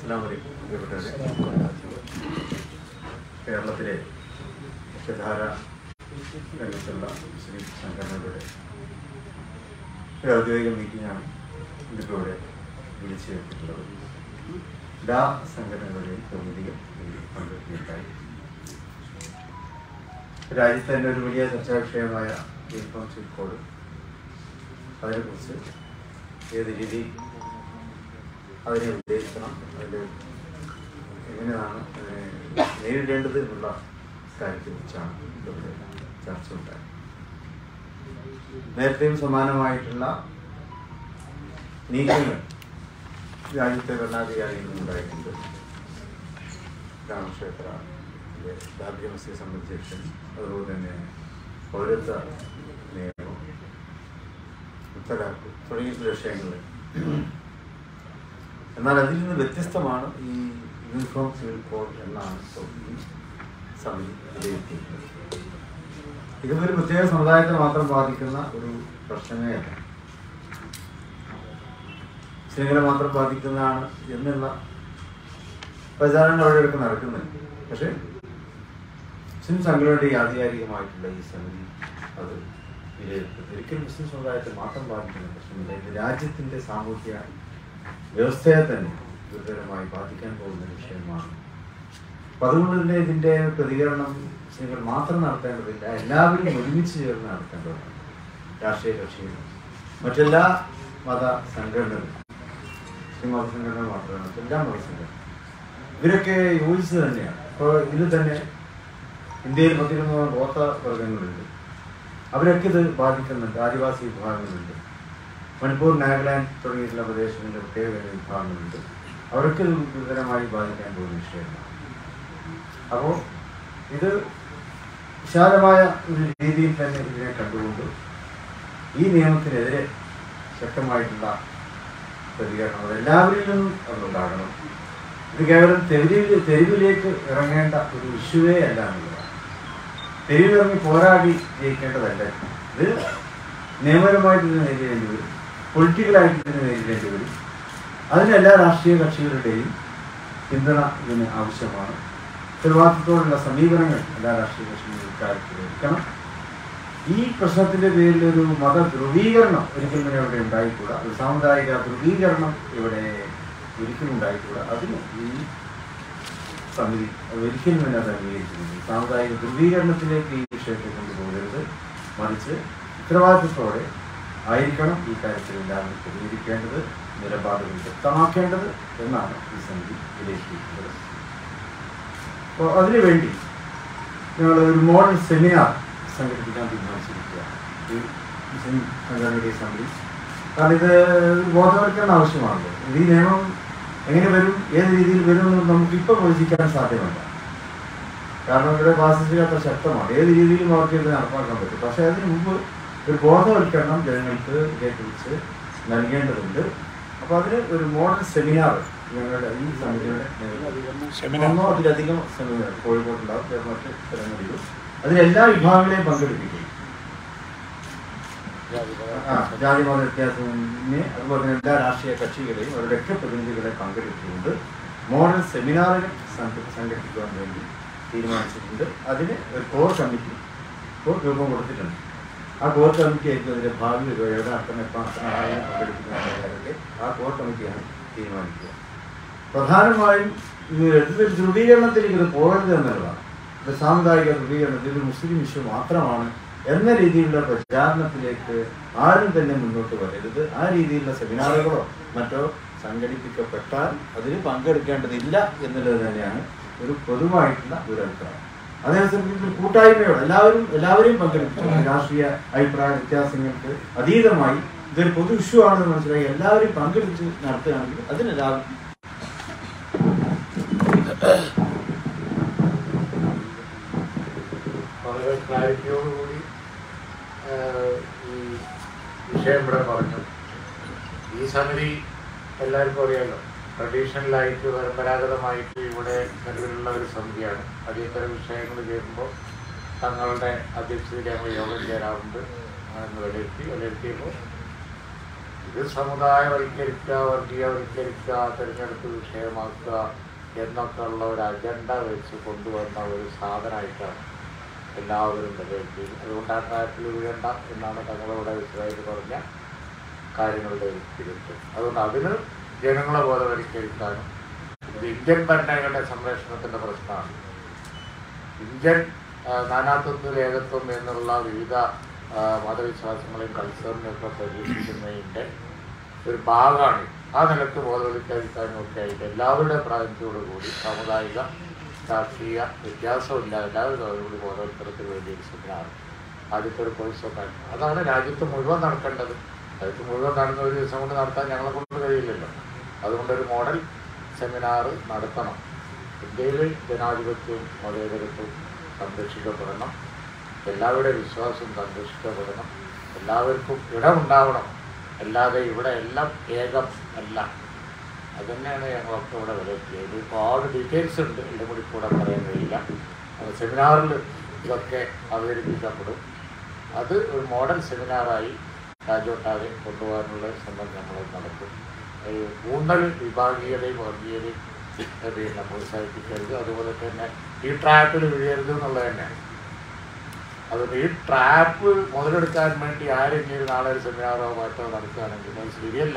അസ്സലാമു അലൈക്കും പ്രിയപ്പെട്ടവരെ കേരളത്തിലെ മുഖ്യധാര രംഗത്തുള്ള മുസ്ലിം സംഘടനകളുടെ ഒരു ഔദ്യോഗിക മീറ്റിംഗാണ് ഇന്നിപ്പോൾ ഇവിടെ വിളിച്ചു ചേർത്തിട്ടുള്ളത് എല്ലാ സംഘടനകളുടെയും പ്രതിനിധികൾ ഇതിൽ പങ്കെടുക്കുകയുണ്ടായി രാജ്യത്ത് തന്നെ ഒരു വലിയ ചർച്ചാ വിഷയമായ യൂണിഫോം സിവിൽ കോഡ് അതിനെക്കുറിച്ച് ഏത് രീതിയിൽ അതിനെ ഉദ്ദേശിക്കണം അതിൽ എങ്ങനെയാണ് അതിനെ നേരിടേണ്ടത് എന്നുള്ള കാര്യത്തെക്കുറിച്ചാണ് ഇവിടെ ചർച്ച ഉണ്ടായത് നേരത്തെയും സമാനമായിട്ടുള്ള നീക്കങ്ങൾ രാജ്യത്തെ ഭരണാധികാരികളിൽ ഉണ്ടായിട്ടുണ്ട് രാമക്ഷേത്ര ബാബ്രി മസ്ജിദ് സംബന്ധിച്ച വിഷയം അതുപോലെ തന്നെ പൗരത്വ നിയമം മുത്തലാഖ് തുടങ്ങിയിട്ടുള്ള വിഷയങ്ങളിൽ എന്നാൽ അതിൽ നിന്ന് വ്യത്യസ്തമാണ് ഈ യൂണിഫോം സിവിൽ കോഡ് എന്നാണ് ഇപ്പോൾ ഈ സമിതി വിലയിരുത്തിയിട്ടുള്ളത് ഇതും ഒരു പ്രത്യേക സമുദായത്തെ മാത്രം ബാധിക്കുന്ന ഒരു പ്രശ്നമേ അല്ല മുസ്ലിങ്ങളെ മാത്രം ബാധിക്കുന്നതാണ് എന്നുള്ള പ്രചാരണം അവിടെ എടുത്ത് നടക്കുന്നുണ്ട് പക്ഷേ മുസ്ലിം സംഘടനയുടെ ഈ ആധികാരികമായിട്ടുള്ള ഈ സമിതി അത് വിലയിരുത്തുന്നത് ഒരിക്കലും മുസ്ലിം സമുദായത്തെ മാത്രം ബാധിക്കുന്ന പ്രശ്നമില്ല ഇത് രാജ്യത്തിന്റെ സാമൂഹ്യ വ്യവസ്ഥയെ തന്നെ ഗുരുതരമായി ബാധിക്കാൻ പോകുന്ന വിഷയമാണ് അപ്പൊ അതുകൊണ്ട് തന്നെ ഇതിന്റെ പ്രതികരണം മുസ്ലിങ്ങൾ മാത്രം നടത്തേണ്ടതില്ല എല്ലാവരും ഒരുമിച്ച് ചേർന്ന് നടത്തേണ്ടതാണ് രാഷ്ട്രീയ കക്ഷികൾ മറ്റെല്ലാ മത സംഘടനകളും മുസ്ലിം മതസംഘടന മാത്രമല്ല മറ്റെല്ലാ മതസംഘടന ഇവരൊക്കെ യോജിച്ചത് തന്നെയാണ് അപ്പോൾ ഇതിൽ തന്നെ ഇന്ത്യയിൽ പത്തിരുന്നൂറ് ഗോത്ര വർഗങ്ങളുണ്ട് അവരൊക്കെ ഇത് ബാധിക്കുന്നുണ്ട് ആദിവാസി വിഭാഗങ്ങളുണ്ട് മണിപ്പൂർ നാഗാലാൻഡ് തുടങ്ങിയിട്ടുള്ള പ്രദേശങ്ങളിലെ പ്രത്യേക വിഭാഗങ്ങളുണ്ട് അവർക്ക് ഇത് ഗുരുതരമായി ബാധിക്കാൻ പോകുന്ന വിഷയമാണ് അപ്പോൾ ഇത് വിശാലമായ ഒരു രീതിയിൽ തന്നെ ഇതിനെ കണ്ടുകൊണ്ട് ഈ നിയമത്തിനെതിരെ ശക്തമായിട്ടുള്ള പ്രതികരണം അത് എല്ലാവരിൽ നിന്നും അതുണ്ടാകണം ഇത് കേവലം തെരുവിൽ തെരുവിലേക്ക് ഇറങ്ങേണ്ട ഒരു ഇഷ്യൂവേ അല്ല എന്നുള്ളതാണ് തെരുവിലിറങ്ങി പോരാടി ജയിക്കേണ്ടതല്ല ഇത് നിയമപരമായിട്ട് ഇതിനെ നേരിടേണ്ടി വരും പൊളിറ്റിക്കലായിട്ട് ഇതിനെ നേരിടേണ്ടി വരും അതിന് എല്ലാ രാഷ്ട്രീയ കക്ഷികളുടെയും പിന്തുണ ഇതിന് ആവശ്യമാണ് ഉത്തരവാദിത്തത്തോടുള്ള സമീപനങ്ങൾ എല്ലാ രാഷ്ട്രീയ കക്ഷികളും ഇക്കാര്യത്തിൽ എടുക്കണം ഈ പ്രശ്നത്തിന്റെ പേരിൽ ഒരു മത ധ്രുവീകരണം ഒരിക്കലും തന്നെ ഇവിടെ ഉണ്ടായിക്കൂടാ ഒരു സാമുദായിക ധ്രുവീകരണം ഇവിടെ ഒരിക്കലും ഉണ്ടായിക്കൂടാ അതിന് ഈ സമിതി അത് ഒരിക്കലും തന്നെ അത് അംഗീകരിക്കുന്നില്ല സാമുദായിക ധ്രുവീകരണത്തിലേക്ക് ഈ വിഷയത്തെ കൊണ്ടുപോകരുത് മറിച്ച് ഉത്തരവാദിത്വത്തോടെ ആയിരിക്കണം ഈ കാര്യത്തിൽ എല്ലാവരും പ്രതികരിക്കേണ്ടത് നിലപാടുകൾ വ്യക്തമാക്കേണ്ടത് എന്നാണ് ഈ സമിതി വിലയിരുത്തിയിട്ടുള്ളത് അപ്പോൾ അതിനുവേണ്ടി ഞങ്ങൾ ഒരു മോഡൽ സെമിനാർ സംഘടിപ്പിക്കാൻ തീരുമാനിച്ചിരിക്കുകയാണ് ഈ മുസ്ലിം സംഘടനയുടെ സമിതി കാരണം ഇത് ബോധവൽക്കരണം ആവശ്യമാണല്ലോ ഈ നിയമം എങ്ങനെ വരും ഏത് രീതിയിൽ വരും എന്ന് നമുക്ക് ഇപ്പോൾ പ്രവചിക്കാൻ സാധ്യമല്ല കാരണം ഇവിടെ ഫാസിസ്റ്റ് അത്ര ശക്തമാണ് ഏത് രീതിയിലും അവർക്ക് ഇത് നടപ്പാക്കാൻ പറ്റും പക്ഷേ അതിന് മുമ്പ് ഒരു ബോധവൽക്കരണം ജനങ്ങൾക്ക് ഇതേക്കുറിച്ച് നൽകേണ്ടതുണ്ട് അപ്പോൾ അതിന് ഒരു മോഡൽ സെമിനാർ ഞങ്ങളുടെ ഈ സമിതിയുടെ നേതൃത്വത്തിൽ ഒന്നോ അതിലധികം സെമിനാർ കോഴിക്കോട്ടുണ്ടാവും വേറെ മറ്റ് സ്ഥലങ്ങളിലും അതിൽ എല്ലാ വിഭാഗങ്ങളെയും പങ്കെടുപ്പിക്കും ആ ജാതി മത വ്യത്യാസമേ അതുപോലെ തന്നെ എല്ലാ രാഷ്ട്രീയ കക്ഷികളെയും അവരുടെയൊക്കെ പ്രതിനിധികളെ പങ്കെടുത്തുകൊണ്ട് മോഡൽ സെമിനാറുകൾ സംഘ- സംഘടിപ്പിക്കുവാൻ വേണ്ടി തീരുമാനിച്ചിട്ടുണ്ട് അതിന് ഒരു കോർ കമ്മിറ്റി ഇപ്പോൾ രൂപം കൊടുത്തിട്ടുണ്ട് ആ കോർ കമ്മിറ്റി ആയിരിക്കും അതിന്റെ ഭാവി എവിടെ നടക്കുന്ന എപ്പോൾ നടക്കുന്ന ആരെയും പങ്കെടുക്കുന്ന കാര്യമൊക്കെ ആ കോർ കമ്മിറ്റിയാണ് തീരുമാനിക്കുക പ്രധാനമായും ഇത് ഇതിൽ ധ്രുവീകരണത്തിലേക്ക് ഇത് പോകരുത് എന്നുള്ളതാണ് ഇത് സാമുദായിക ധ്രുവീകരണത്തിൽ ഇത് മുസ്ലിം ഇഷ്യൂ മാത്രമാണ് എന്ന രീതിയിലുള്ള പ്രചാരണത്തിലേക്ക് ആരും തന്നെ മുന്നോട്ട് വരരുത് ആ രീതിയിലുള്ള സെമിനാറുകളോ മറ്റോ സംഘടിപ്പിക്കപ്പെട്ടാൽ അതിൽ പങ്കെടുക്കേണ്ടതില്ല എന്നുള്ളത് തന്നെയാണ് ഒരു പൊതുവായിട്ടുള്ള ഒരു അഭിപ്രായം അതേസമയം ഒരു കൂട്ടായ്മയോടെ എല്ലാവരും എല്ലാവരെയും പങ്കെടുപ്പിച്ചു രാഷ്ട്രീയ അഭിപ്രായ വ്യത്യാസങ്ങൾക്ക് അതീതമായി ഇതൊരു പൊതു ഇഷ്യൂ ആണെന്ന് മനസ്സിലാക്കി എല്ലാവരെയും പങ്കെടുത്ത് നടത്തുകയാണെങ്കിൽ അതിനെല്ലാവരും വളരെ ക്ലാരിറ്റിയോടുകൂടി ആഹ്, ഈ വിഷയം ഇവിടെ പറഞ്ഞു ഈ സമിതി എല്ലാവർക്കും അറിയാലോ ട്രഡീഷണലായിട്ട് പരമ്പരാഗതമായിട്ട് ഇവിടെ നിലവിലുള്ള ഒരു സമിതിയാണ് അടിയന്തര വിഷയങ്ങൾ ചെയ്യുമ്പോൾ തങ്ങളുടെ അധ്യക്ഷതയിൽ ഞങ്ങൾ യോഗം ചേരാറുണ്ട് എന്ന് വിലയിരുത്തി വിലയിരുത്തിയപ്പോൾ ഇത് സമുദായവൽക്കരിക്കുക വർഗീയവൽക്കരിക്കുക തിരഞ്ഞെടുപ്പ് വിഷയമാക്കുക എന്നൊക്കെ ഉള്ള ഒരു അജണ്ട വെച്ച് കൊണ്ടുവന്ന ഒരു സാധനമായിട്ടാണ് എല്ലാവരും നിലനിൽക്കുന്നത് അതുകൊണ്ട് ആ കാര്യത്തിൽ വീഴണ്ട എന്നാണ് തങ്ങളിവിടെ വിശദമായിട്ട് പറഞ്ഞ കാര്യങ്ങളുടെ ഒരു തിരുത്ത് അതുകൊണ്ട് അതിന് ജനങ്ങളെ ബോധവൽക്കരിക്കാനും ഇത് ഇന്ത്യൻ ഭരണഘടന സംരക്ഷണത്തിൻ്റെ പ്രശ്നമാണ് ഇന്ത്യൻ ആ, നാനാത്വത്തിൽ ഏകത്വം എന്നുള്ള വിവിധ ആ, മതവിശ്വാസങ്ങളെയും കൾച്ചറിനെയും ഒക്കെ പ്രതീക്ഷിക്കുന്നതിൻ്റെ ഒരു ഭാഗമാണ് ആ നിലക്ക് ബോധവൽക്കരിക്കാനും ഒക്കെ ആയിട്ട് എല്ലാവരുടെ പ്രാതിനിധ്യത്തോടുകൂടി സാമുദായിക രാഷ്ട്രീയ വ്യത്യാസമില്ല എല്ലാവരും കൂടി ബോധവൽക്കരണത്തിന് വേണ്ടി ഒരു സെമിനാർ ആദ്യത്തെ ഒരു കോഴ്സൊക്കെ അതാണ് രാജ്യത്ത് മുഴുവൻ നടക്കേണ്ടത് രാജ്യത്ത് മുഴുവൻ നടന്ന ഒരു ദിവസം കൊണ്ട് നടത്താൻ ഞങ്ങളെ കൊണ്ട് കഴിയില്ലല്ലോ അതുകൊണ്ടൊരു മോഡൽ സെമിനാർ നടത്തണം ഇന്ത്യയിൽ ജനാധിപത്യവും മതേതരത്വവും സംരക്ഷിക്കപ്പെടണം എല്ലാവരുടെ വിശ്വാസവും സംരക്ഷിക്കപ്പെടണം എല്ലാവർക്കും ഇടമുണ്ടാവണം അല്ലാതെ ഇവിടെ എല്ലാം ഏകം അല്ല അതുതന്നെയാണ് ഞങ്ങളൊക്കെ ഇവിടെ വിലയിരുത്തിയത് ഒരുപാട് ഡീറ്റെയിൽസ് ഉണ്ട് എല്ലാം കൂടി കൂടെ പറയാൻ കഴിയില്ല അത് സെമിനാറിൽ ഇതൊക്കെ അവതരിപ്പിക്കപ്പെടും അത് ഒരു മോഡൽ സെമിനാറായി രാജ്യമൊട്ടാകെ കൊണ്ടുപോകാനുള്ള ശ്രമം നമ്മൾ നടത്തും ഒരു ഊന്നൽ വിഭാഗീയതയും വർഗീയതയും ഏഹ് പിന്നെ പ്രോത്സാഹിപ്പിക്കരുത് അതുപോലെ തന്നെ ഈ ട്രാപ്പിൽ വീഴരുത് എന്നുള്ളത് തന്നെയാണ് അതുകൊണ്ട് ഈ ട്രാപ്പ് മുതലെടുക്കാൻ വേണ്ടി ആരെങ്കിലും നാളെ ഒരു സെമിനാറോ മറ്റോ നടത്തുകയാണെങ്കിൽ അത് ശരിയല്ല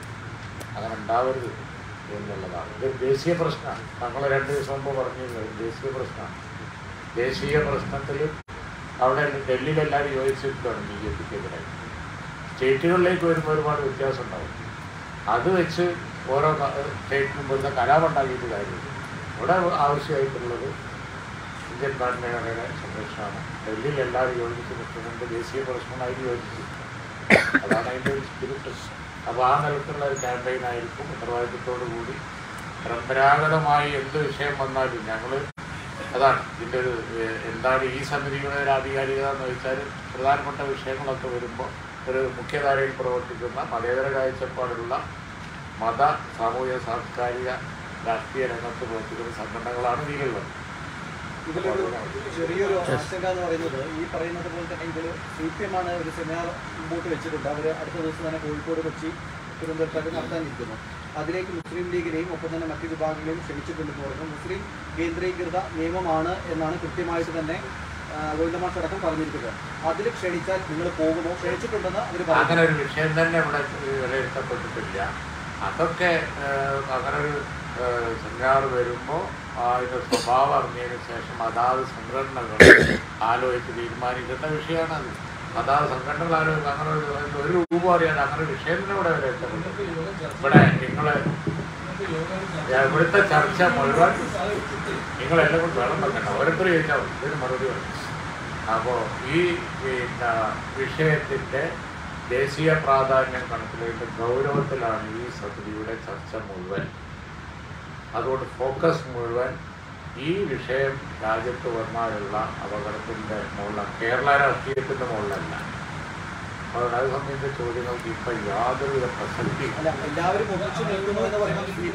അങ്ങനെ ഉണ്ടാവരുത് എന്നുള്ളതാണ് ഇത് ദേശീയ പ്രശ്നമാണ് ഞങ്ങൾ രണ്ട് ദിവസം മുമ്പ് പറഞ്ഞിരുന്നത് ഇത് ദേശീയ പ്രശ്നമാണ് ദേശീയ പ്രശ്നത്തിൽ അവിടെ ഡൽഹിയിൽ എല്ലാവരും യോജിച്ചിട്ടാണ് ബി ജെ പിക്കെതിരെ സ്റ്റേറ്റുകളിലേക്ക് വരുമ്പോൾ ഒരുപാട് വ്യത്യാസം ഉണ്ടാവും അത് വെച്ച് ഓരോ ക- സ്റ്റേറ്റിനും വരുന്ന കലാപുണ്ടാക്കിയിട്ട് കാര്യമില്ല ഇവിടെ ആവശ്യമായിട്ടുള്ളത് ഇന്ത്യൻ ഭരണഘടനയുടെ സംരക്ഷണമാണ് ഡൽഹിയിൽ എല്ലാവരും യോജിച്ച് നിൽക്കുന്നുണ്ട് ദേശീയ പ്രശ്നമായിട്ട് യോജിച്ചു അതാണ് അതിൻ്റെ ഒരു സ്പിരിറ്റ് അപ്പോൾ ആ നിലക്കുള്ള ഒരു ക്യാമ്പയിൻ ആയിരിക്കും ഉത്തരവാദിത്വത്തോടു കൂടി പരമ്പരാഗതമായി എന്ത് വിഷയം വന്നാലും ഞങ്ങൾ അതാണ് ഇതിൻ്റെ ഒരു ഏഹ്, എന്താണ് ഈ സമിതിയുടെ ഒരു ആധികാരികത എന്ന് വെച്ചാൽ പ്രധാനപ്പെട്ട വിഷയങ്ങളൊക്കെ വരുമ്പോൾ ഒരു മുഖ്യധാരയിൽ പ്രവർത്തിക്കുന്ന മതേതര കാഴ്ചപ്പാടുള്ള മത സാമൂഹിക സാംസ്കാരിക രാഷ്ട്രീയ രംഗത്ത് പ്രവർത്തിക്കുന്ന സംഘടനകളാണ് ഇതിലുള്ളത് ഇതിലൊരു ചെറിയൊരു ആശങ്ക എന്ന് പറയുന്നത് ഈ പറയുന്നത് പോലെ തന്നെ ഇതിൽ സി പി എം ആണ് ഒരു സെമിനാർ മുമ്പോട്ട് വെച്ചിട്ടുണ്ട് അവർ അടുത്ത ദിവസം തന്നെ കോഴിക്കോട് കൊച്ചി തിരുവനന്തപുരത്തൊക്കെ നടത്താനിരിക്കുന്നു അതിലേക്ക് മുസ്ലിം ലീഗിനെയും ഒപ്പം തന്നെ മറ്റു വിഭാഗങ്ങളെയും ക്ഷണിച്ചിട്ടുണ്ടെന്ന് പറഞ്ഞു മുസ്ലിം കേന്ദ്രീകൃത നിയമമാണ് എന്നാണ് കൃത്യമായിട്ട് തന്നെ ആ, ഗോവിന്ദമാഷ് അടക്കം പറഞ്ഞിരിക്കുന്നത് അതിൽ ക്ഷണിച്ചാൽ നിങ്ങൾ പോകുമോ ക്ഷണിച്ചിട്ടുണ്ടെന്ന് അവർ പറഞ്ഞു അങ്ങനെ ഒരു വിഷയം തന്നെ ഇവിടെ വിലയിരുത്തപ്പെട്ടിട്ടില്ല അതൊക്കെ ഏഹ്, അങ്ങനെ ഒരു ഏഹ്, സെമിനാർ വരുമ്പോൾ അതിൻ്റെ സ്വഭാവം അറിഞ്ഞതിന് ശേഷം അതാത് സംഘടനകൾ ആലോചിച്ച് തീരുമാനിക്കേണ്ട വിഷയമാണ് അത് അതാത് സംഘടനകൾ ആലോചിച്ച് അങ്ങനെ ഒരു ഒരു രൂപം അറിയാതെ അങ്ങനെ ഒരു വിഷയം തന്നെ ഇവിടെ വിലയിരുത്തപ്പെട്ടിട്ടില്ല ഇവിടെ നിങ്ങള് ഇവിടുത്തെ ചർച്ച മുഴുവൻ നിങ്ങളെല്ലാം കൂടി വേണം വെക്കണ്ട ഓരോരുത്തർ ചോദിച്ചാൽ മതി. ഇതിന് മറുപടി പറയും അപ്പോൾ ഈ പിന്നെ വിഷയത്തിൻ്റെ ദേശീയ പ്രാധാന്യം കണക്കിലെടുത്ത് ഗൗരവത്തിലാണ് ഈ സമിതിയുടെ ചർച്ച മുഴുവൻ അതുകൊണ്ട് ഫോക്കസ് മുഴുവൻ ഈ വിഷയം രാജ്യത്ത് വന്നാലുള്ള അപകടത്തിൻ്റെ മുകളിലാണ് കേരള രാഷ്ട്രീയത്തിൻ്റെ മുകളിലല്ല അതുകൊണ്ട് അത് സംബന്ധിച്ച ചോദ്യങ്ങൾക്ക് ഇപ്പം യാതൊരുവിധ പ്രസക്തിയും അല്ല എല്ലാവരും ഒന്നിച്ചു നിൽക്കുന്നു എന്ന് പറയുന്നത് സി-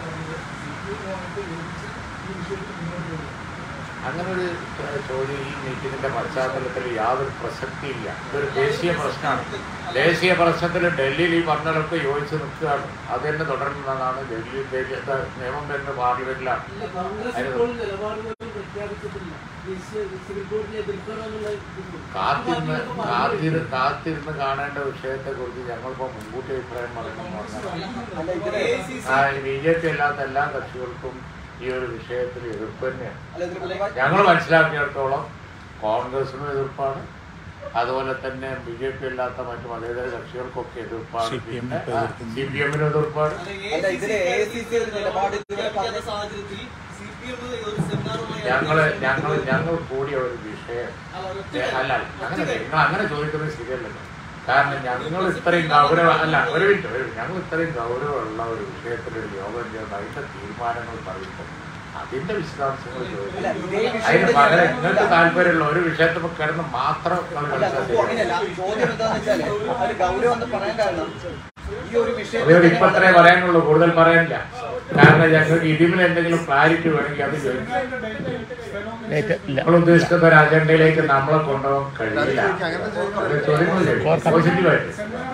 അങ്ങനെ ഒരു ഏഹ്, ചോദ്യം ഈ മീറ്റിംഗിന്റെ പശ്ചാത്തലത്തിൽ യാതൊരു പ്രസക്തിയില്ല ഇതൊരു ദേശീയ പ്രശ്നമാണ് ദേശീയ പ്രശ്നത്തിൽ ഡൽഹിയിൽ ഈ പറഞ്ഞതൊക്കെ യോജിച്ച് നിൽക്കുകയാണ് അത് തന്നെ തുടരുന്നതാണ് ഡൽഹി ദേശീയ ഇത് നിയമം വരുന്ന പാർലമെന്റിലാണ് ഇല്ല, കോൺഗ്രസ് അതിന് ഇപ്പോൾ നിലപാട് പോലും പ്രഖ്യാപിച്ചിട്ടില്ല ദേശീയ സിവിൽ കോഡിനെ എതിർക്കണമെന്നുള്ള ഇതുണ്ട്. കാത്തിരുന്ന് അത് പാർട്ടിയിലൊക്കെ കാത്തിരു കാത്തിരുന്ന് കാണേണ്ട വിഷയത്തെ കുറിച്ച് ഞങ്ങളിപ്പോൾ മുൻകൂട്ടി അഭിപ്രായം പറയണം പറഞ്ഞത് അല്ല ഇതില് ആ ബി ജെ പി അല്ലാത്ത എല്ലാ കക്ഷികൾക്കും ഈ ഒരു വിഷയത്തിൽ എതിർപ്പ് തന്നെയാണ് അല്ല ഇതിൽ പിണറായി- ഞങ്ങൾ മനസ്സിലാക്കിയിടത്തോളം കോൺഗ്രസിനും എതിർപ്പാണ് അതുപോലെ തന്നെ ബി ജെ പി അല്ലാത്ത മറ്റു മതേതര കക്ഷികൾക്കൊക്കെ എതിർപ്പാണ് സി പി എമ്മിനും എതിർപ്പാണ് അല്ല ഇതില് എ സി സി ഒരു നിലപാട് ഇതുവരെ പറഞ്ഞ സാഹചര്യത്തിൽ സി പി എം ഒരു സെമിനാറുമായി ഞങ്ങള് ഞങ്ങൾ ഞങ്ങൾ കൂടിയ ഒരു വിഷയം ഏ, അല്ല അങ്ങനെ നിങ്ങൾ അങ്ങനെ ചോദിക്കുന്നത് ശരിയല്ലല്ലോ കാരണം ഞങ്ങൾ ഇത്രയും ഗൗരവ അല്ല ഒരു മിനിറ്റ് ഒരു മിനിറ്റ്. ഞങ്ങൾ ഇത്രയും ഗൗരവമുള്ള ഒരു വിഷയത്തിലൊരു യോഗം ചേർന്ന് അതിന്റെ തീരുമാനങ്ങൾ പറയുമ്പോൾ അതിന്റെ വിശദാംശങ്ങൾ അല്ല ചോദിക്കും ഇതേ അതിന് വിഷയത്തിൽ പകരം നിങ്ങൾക്ക് താല്പര്യമുള്ള ഒരു വിഷയത്തിൽ കിടന്ന് മാത്രം നിങ്ങൾ അല്ല കളിച്ചാൽ നോക്കൂ അങ്ങനെയല്ല ശരിയല്ല. ചോദ്യം എന്താന്ന് വെച്ചാല് അത് ഗൗരവം എന്ന് പറയാൻ കാരണം ഈ ഒരു അതുകൊണ്ട് ഇപ്പൊ വിഷയം അത്രേ പറയാനുള്ളൂ കൂടുതൽ പറയാനില്ല കാരണം ഞങ്ങൾക്ക് ഇതിൽ എന്തെങ്കിലും ക്ലാരിറ്റി വേണമെങ്കിൽ അത് ചോദിക്കാം നമ്മൾ ഉദ്ദേശിക്കുന്ന ഒരു അജണ്ടയിലേക്ക് നമ്മളെ കൊണ്ടുപോകാൻ കഴിയില്ല അത് ചോദ്യങ്ങൾ ചോദിക്കും. പോസിറ്റീവായിട്ട്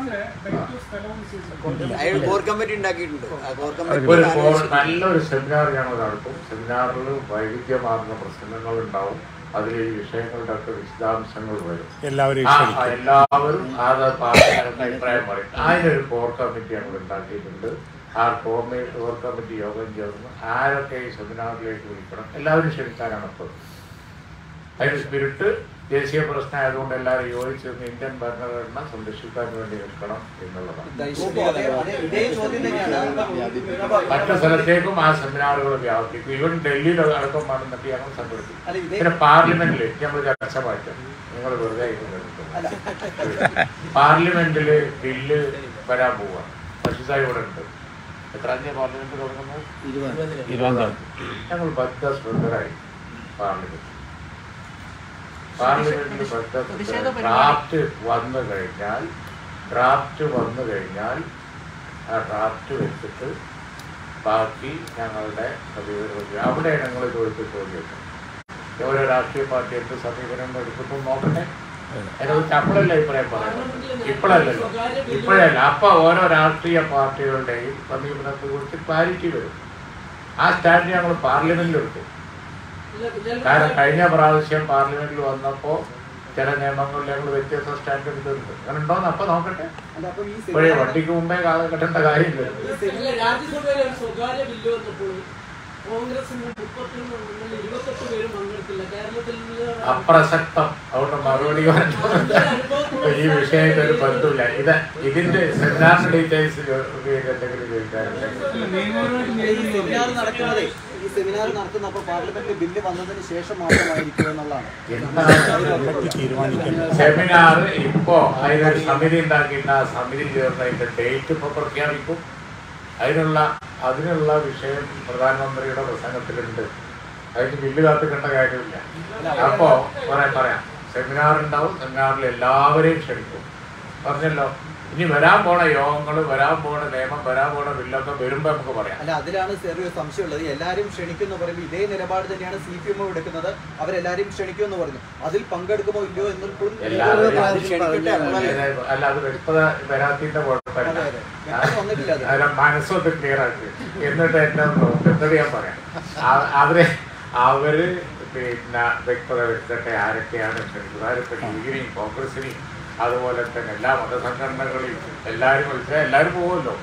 അയാൾ കോർ കമ്മിറ്റി ഉണ്ടാക്കിയിട്ടുണ്ട് ആ കോർ ഒരു കമ്മിറ്റി കോ- നല്ലൊരു സെമിനാർ ഞങ്ങൾ നടത്തും സെമിനാറിൽ വൈവിധ്യമാർന്ന പ്രശ്നങ്ങൾ ഉണ്ടാവും അതിൽ ഈ വിഷയങ്ങളുടെ ഒക്കെ വിശദാംശങ്ങൾ വരും എല്ലാവരെയും ആ, ക്ഷണിക്കും. ആ, എല്ലാവരും അത് പാർട്ടിക്കാരുടെ അഭിപ്രായം പറയും അതിനൊരു കോർ കമ്മിറ്റി ഞങ്ങൾ ഉണ്ടാക്കിയിട്ടുണ്ട് ആ കോർ കോർ കമ്മിറ്റി യോഗം ചേർന്ന് ആരൊക്കെ ഈ സെമിനാറിലേക്ക് വിളിക്കണം എല്ലാവരും ക്ഷണിക്കാനാണ് ഇപ്പോൾ അതിന് സ്പിരിറ്റ് ദേശീയ പ്രശ്നം ആയതുകൊണ്ട് എല്ലാവരും യോജിച്ച് നിന്ന് ഇന്ത്യൻ ഭരണഘടന സംരക്ഷിക്കാൻ വേണ്ടി നിൽക്കണം എന്നുള്ളതാണ് ഓപ്പോ അതേ അതേ ഇതേ ചോദ്യം തന്നെയാണ് മറ്റു സ്ഥലത്തേക്കും ആ സെമിനാറുകൾ വ്യാപിപ്പിക്കും ഈവൻ ഡൽഹിയിൽ അടക്കം വേണമെന്നൊക്കെ ഞങ്ങൾ സംഘടിപ്പിക്കും അല്ല ഇതേ പിന്നെ പാർലമെന്റിൽ നമ്മൾ ചർച്ച മാറ്റും നിങ്ങൾ വെറുതെ ഇരുന്ന് അല്ല പാർലമെന്റില് ബില്ല് വരാൻ പോവാ പശുസായി ഇവിടെ ഉണ്ട് എത്ര അഞ്ച് പാർലമെന്റ് തുടങ്ങുന്നത് ഇരുപതാം ഞങ്ങൾ ബദ്ധശ്രദ്ധരായി പാർലമെന്റ് പാർലമെന്റിൽ ബദ്ധശ്രദ്ധ ഡ്രാഫ്റ്റ് വന്നു കഴിഞ്ഞാൽ ഡ്രാഫ്റ്റ് വന്നു കഴിഞ്ഞാൽ ആ ഡ്രാഫ്റ്റ് വെച്ചിട്ട് ബാക്കി ഞങ്ങളുടെ സമീപനം അവിടെ ഞങ്ങൾ ചോദിച്ച ചോദ്യം ഓരോ രാഷ്ട്രീയ പാർട്ടി എന്ത് സമീപനം എടുക്കുന്നു നോക്കട്ടെ അതിനെക്കുറിച്ച് അപ്പോഴല്ല അഭിപ്രായം പറയുന്നത് ഇപ്പോഴല്ലല്ലോ ഇപ്പോഴല്ല അപ്പൊ ഓരോ രാഷ്ട്രീയ പാർട്ടികളുടെയും സമീപനത്തെ കുറിച്ച് ക്ലാരിറ്റി വരും ആ സ്റ്റാൻഡ് ഞങ്ങൾ പാർലമെന്റിൽ എടുക്കും കാരണം കഴിഞ്ഞ പ്രാവശ്യം പാർലമെന്റിൽ വന്നപ്പോ ചില നിയമങ്ങളിൽ ഞങ്ങൾ വ്യത്യസ്ത സ്റ്റാൻഡ് എടുത്തിട്ടുണ്ട് അങ്ങനെ ഉണ്ടോന്ന് അപ്പൊ നോക്കട്ടെ അല്ല അപ്പൊ ഈ ഇപ്പോഴേ സെമിനാർ വണ്ടിക്ക് മുമ്പേ കാ- കെട്ടേണ്ട കാര്യമില്ല ഇല്ല, രാജ്യസഭയിൽ ഒരു സ്വകാര്യ ബില്ല് വന്നപ്പോൾ കോൺഗ്രസിന് മുപ്പത്തൊന്ന് മുതൽ ഇരുപത്തെട്ട് പേരും പങ്കെടുത്തില്ല കേരളത്തിൽ നിന്ന് അപ്രസക്തം അതുകൊണ്ട് മറുപടി പറഞ്ഞു ഈ വിഷയത്തിൽ ഒരു ബന്ധമില്ല ഇത് ഇതിന്റെ സെമിനാർ ഡീറ്റെയിൽസ് എന്തെങ്കിലും ചോദിക്കാറുണ്ടെങ്കിൽ ഈ സെമിനാർ നടക്കുന്നത് ഈ സെമിനാർ നടത്തുന്നപ്പോൾ പാർലമെന്റ് ബില്ല് വന്നതിന് ശേഷം മാത്രമായിരിക്കും എന്നുള്ളതാണ് എന്താണ് തീരുമാനിക്കണം സെമിനാർ ഇപ്പോ അതിനൊരു സമിതി ഉണ്ടാക്കിയിട്ട് ആ സമിതി ചേർന്ന് അതിന്റെ ഡേറ്റ് ഇപ്പൊ പ്രഖ്യാപിക്കും അതിനുള്ള അതിനുള്ള വിഷയം പ്രധാനമന്ത്രിയുടെ പ്രസംഗത്തിലുണ്ട് അതിന് ബില്ല് കാത്തിക്കേണ്ട കാര്യമില്ല അപ്പോ പറയാം പറയാം സെമിനാർ ഉണ്ടാവും സെമിനാറിൽ എല്ലാവരെയും ക്ഷണിക്കും പറഞ്ഞല്ലോ ഇനി വരാൻ പോണ യോഗങ്ങൾ വരാൻ പോണ നിയമം വരാൻ പോണ ബില്ലൊക്കെ വരുമ്പോ നമുക്ക് പറയാം അല്ല അതിലാണ് ചെറിയ സംശയമുള്ളത് എല്ലാവരും ക്ഷണിക്കുമെന്ന് പറയുമ്പോൾ ഇതേ നിലപാട് തന്നെയാണ് സി പി എം എടുക്കുന്നത് അവരെല്ലാരും ക്ഷണിക്കുമെന്ന് പറഞ്ഞു അതിൽ പങ്കെടുക്കുമോ ഇല്ലയോ എന്നും എല്ലാവരും ക്ഷണിക്കട്ടെ അപ്പോഴല്ലേ അല്ല അത് വ്യക്തത വരാത്തിന്റെ അതെ കുഴപ്പമില്ല അതെ വ്യക്തത വന്നിട്ടില്ല അത് അതിന്റെ മനസ്സൊന്ന് ക്ലിയർ ആക്കി എന്നിട്ട് എന്നെ നോക്കും എന്നിട്ട് ഞാൻ പറയാം ആ- അവര് അവര് പിന്നെ വ്യക്തത വരുത്തട്ടെ ആരൊക്കെയാണ് ക്ഷണിക്കുന്നത് ആരൊക്കെ ലീഗിനെയും കോൺഗ്രസിനെയും അതുപോലെ തന്നെ എല്ലാ മതസംഘടനകളെയും എല്ലാവരും വിളിച്ചാൽ എല്ലാവരും പോകുമല്ലോ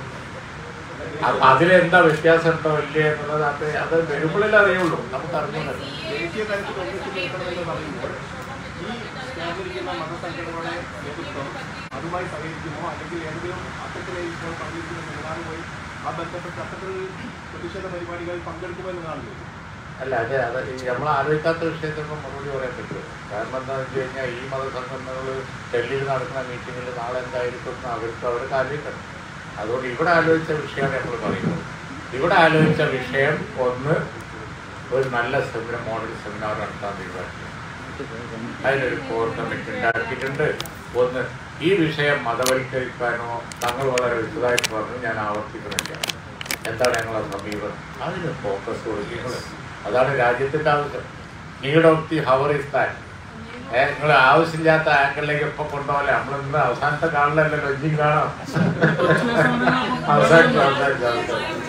അപ്പൊ അതിലെന്താ വ്യത്യാസം ഉണ്ടോ ഇല്ലേ എന്നുള്ളത് അത് അത് വരുമ്പോഴല്ലേ അറിയുള്ളൂ നമുക്ക് അറിഞ്ഞല്ലോ ദേശീയ തലത്തിൽ കോൺഗ്രസ് നിൽക്കണമെന്ന് പറയുമ്പോൾ ഈ സ്റ്റാൻഡിലിരിക്കുന്ന മതസംഘടനകളുടെ നേതൃത്വം അതുമായി സഹകരിക്കുമോ അല്ലെങ്കിൽ ഏതെങ്കിലും അത്തരത്തിലെ ഇപ്പോൾ പറഞ്ഞിരിക്കുന്ന സെമിനാറിൽ പോയി ആ ബന്ധപ്പെട്ട അത്തരത്തിൽ പ്രതിഷേധ പരിപാടികളിൽ പങ്കെടുക്കുമോ എന്നതാണ് ചോദ്യം. അല്ല അതെ അത് നമ്മൾ ആലോചിക്കാത്ത വിഷയത്തിനൊന്നും മറുപടി പറയാൻ പറ്റുമോ കാരണം എന്താണെന്ന് വെച്ച് കഴിഞ്ഞാൽ ഈ മതസംഘടനകൾ ഡൽഹിയിൽ നടക്കുന്ന മീറ്റിങ്ങിൽ നാളെ എന്തായിരിക്കും എന്ന് അവർക്ക് അവർക്ക് ആലോചിക്കണം അതുകൊണ്ട് ഇവിടെ ആലോചിച്ച വിഷയമാണ് നമ്മൾ പറയുന്നത് ഇവിടെ ആലോചിച്ച വിഷയം ഒന്ന് ഒരു നല്ല സെമിനാർ മോഡൽ സെമിനാർ നടത്താൻ തീരുമാനിച്ചു അതിനൊരു കോർ കമ്മിറ്റി ഉണ്ടാക്കിയിട്ടുണ്ട് ഒന്ന് ഈ വിഷയം മതവൽക്കരിക്കാനോ തങ്ങൾ വളരെ വിശദമായിട്ട് പറഞ്ഞു ഞാൻ ആവർത്തിക്കുന്നില്ല എന്താണ് ഞങ്ങളെ സമീപനം അതിന് ഫോക്കസ് കൊടുക്കുന്നത് അതാണ് രാജ്യത്തിന്റെ ആവശ്യം need of the hour is that a നിങ്ങൾ ആവശ്യമില്ലാത്ത ആംഗിളിലേക്ക് ഇപ്പൊ കൊണ്ടുപോലെ നമ്മൾ ഇന്ന് അവസാനത്തെ കാണലല്ലോ എഞ്ചിൻ കാണാം അവസാനിച്ചു അവസാനിച്ചു അവസാനിച്ചു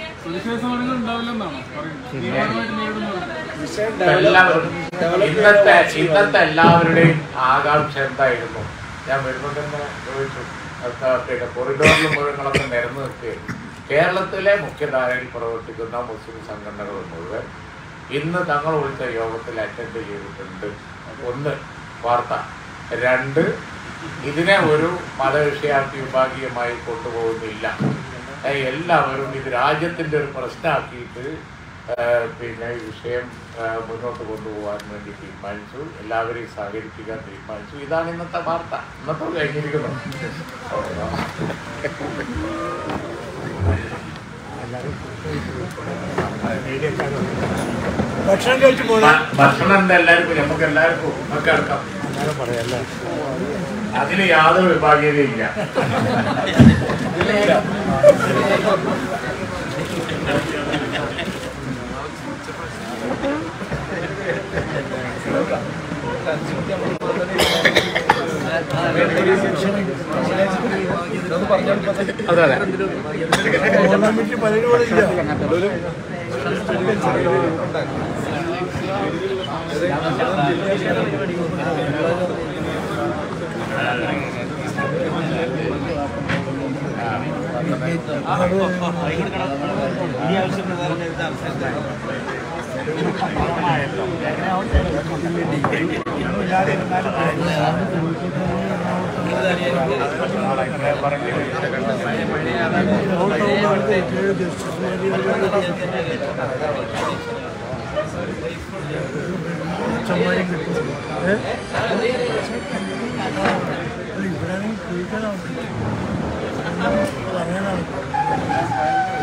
എല്ലാവരും ഇന്നത്തെ ഇന്നത്തെ എല്ലാവരുടെയും ആകാംക്ഷ എന്തായിരുന്നു ഞാൻ വരുമ്പോൾ തന്നെ ചോദിച്ചു ഒക്കെ പിന്നെ കൊറിഡോറിൽ മുഴുവങ്ങളൊക്കെ നിരന്നു നിൽക്കുകയായിരുന്നു കേരളത്തിലെ മുഖ്യധാരയിൽ പ്രവർത്തിക്കുന്ന മുസ്ലിം സംഘടനകൾ മുഴുവൻ ഇന്ന് തങ്ങൾ വിളിച്ച യോഗത്തിൽ അറ്റൻഡ് ചെയ്തിട്ടുണ്ട് ഒന്ന് വാർത്ത രണ്ട് ഇതിനെ ഒരു മതവിഷയാക്കി വിഭാഗീയമായി കൊണ്ടുപോകുന്നില്ല ഏ, എല്ലാവരും ഇത് രാജ്യത്തിന്റെ ഒരു പ്രശ്നമാക്കിയിട്ട് ആ, പിന്നെ ഈ വിഷയം ആ, മുന്നോട്ട് കൊണ്ടുപോകാൻ വേണ്ടി തീരുമാനിച്ചു എല്ലാവരെയും സഹകരിപ്പിക്കാൻ തീരുമാനിച്ചു ഇതാണ് ഇന്നത്തെ വാർത്ത ഇന്നത്തെ കഴിഞ്ഞിരിക്കുന്നു ഭക്ഷണം കഴിച്ചു പോകാൻ ഭ- ഭക്ഷണം എന്താ എല്ലാവർക്കും നമുക്ക് എല്ലാവർക്കും നമുക്ക് എടുക്കാം അങ്ങനെ പറയല്ലേ അതിന് യാതൊരു വിഭാഗീയതയില്ല ഇല്ല ഇവിടെ